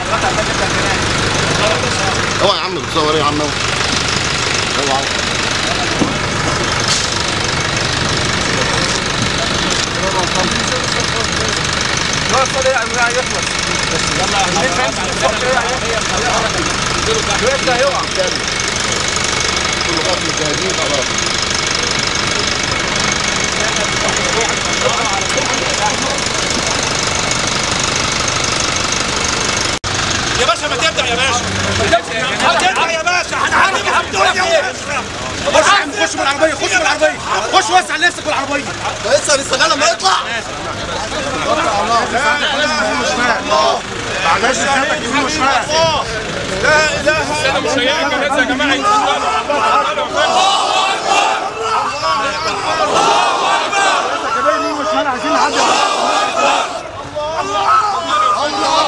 اوعى يا عم بتصور ايه يا عم اوعى كل خط جاهزين خلاص يا باشا ما تبدأ يا باشا تبدأ يا باشا هنعرف الدنيا خش من العربية خش من العربية خش وسع نفسك بالعربية لسه لسه لما يطلع لا اله الا الله الله